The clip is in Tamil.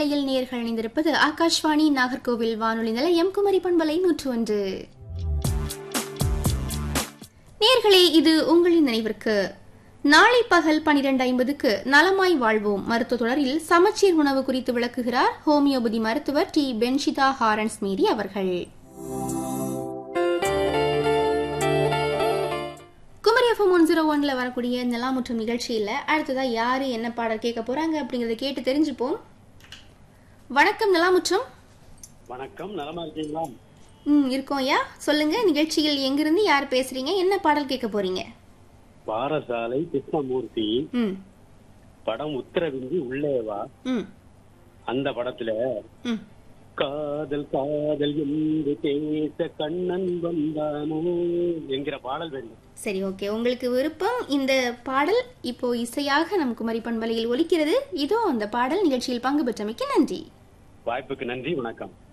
பண்பலையில் நேர்கள் இணைந்திருப்பது ஆகாஷ்வாணி நாகர்கோவில் வானொலி நிலையம் குமரி பண்பலை நூற்று ஒன்று நேர்களே இது உங்களின் நினைவிற்கு நாளை பகல் பனிரெண்டு ஐம்பதுக்கு நலமாய் வாழ்வோம் மருத்துவ தொடரில் சமச்சீர் உணவு குறித்து விளக்குகிறார் ஹோமியோபதி மருத்துவர் டி பென்ஷிதா ஹாரன்ஸ் மீரி அவர்கள் குமரி எஃப்எம் ஒன் ஜீரோ ஒன்ல வரக்கூடிய நிலாமுற்றம் நிகழ்ச்சியில அடுத்ததா யாரு என்ன பாடல் கேட்க போறாங்க அப்படிங்கறத கேட்டு தெரிஞ்சுப்போம் வணக்கம் நிலாமுற்றம் வணக்கம் நலமா இருக்கீங்களா ம் இருக்கோம் ஐயா சொல்லுங்க நிகழ்ச்சியில் எங்கிருந்து யார் பேசுறீங்க என்ன பாடல் கேட்க போறீங்க பாரசாலை கிருஷ்ணமூர்த்தி ம் படம் உத்தரவிந்தி உள்ளே வா ம் அந்த படத்துல ம் காதல் காதல் என்று பேச கண்ணன் வந்தானோ என்கிற பாடல் வேண்டும் சரி ஓகே உங்களுக்கு விருப்பம் இந்த பாடல் இப்போ இசையாக நம் குமரி பண்பலையில் ஒலிக்கிறது இதோ அந்த பாடல் நிகழ்ச்சியில் பங்கு பெற்றமைக்கு நன்றி வாய்ப்புக்கு நன்றி வணக்கம்